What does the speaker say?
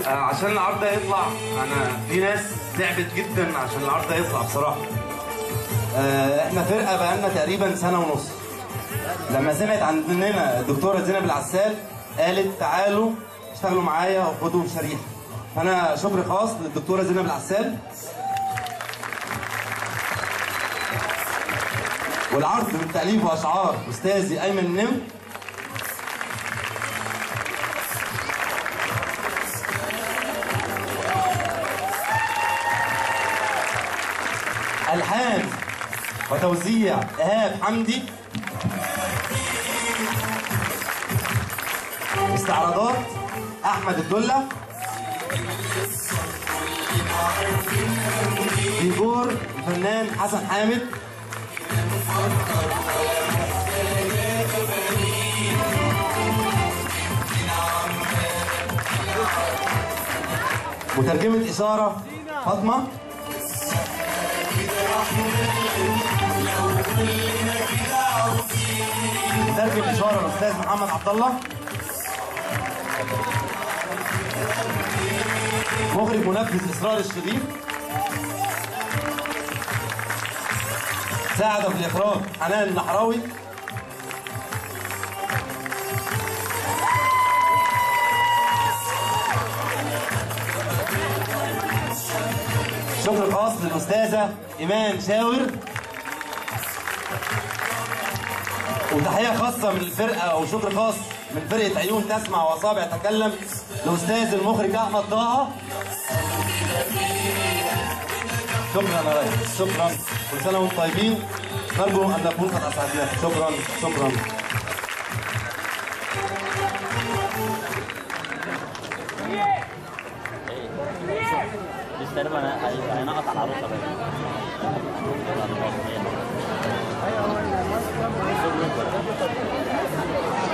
آه، عشان العرض ده يطلع انا في ناس تعبت جدا عشان العرض ده يطلع بصراحه آه، احنا فرقه بقالنا تقريبا سنه ونص لما سمعت عندنا الدكتوره زينب العسال قالت تعالوا اشتغلوا معايا وخدوا شريحه فانا شكر خاص للدكتوره زينب العسال والعرض من تاليف واشعار استاذي ايمن النمر الحان وتوزيع ايهاب حمدي استعراضات احمد الدله ديكور الفنان حسن حامد مترجمة إشارة فاطمة مترجم إشارة الأستاذ محمد عبد الله مخرج منفذ إسرار الشريف ساعد في الإخراج حنان النحراوي شكر خاص للأستاذة إيمان شاور وتحية خاصة من الفرقة وشكر خاص من فرقة عيون تسمع وأصابع تكلم لأستاذ المخرج أحمد طه شكرا يا ريس شكرا كل سنة وانتم طيبين نرجو أن نكون قد أسعدناكم شكرا شكرا بس تقريبا هي- هينقط على العروسه بقى ايوه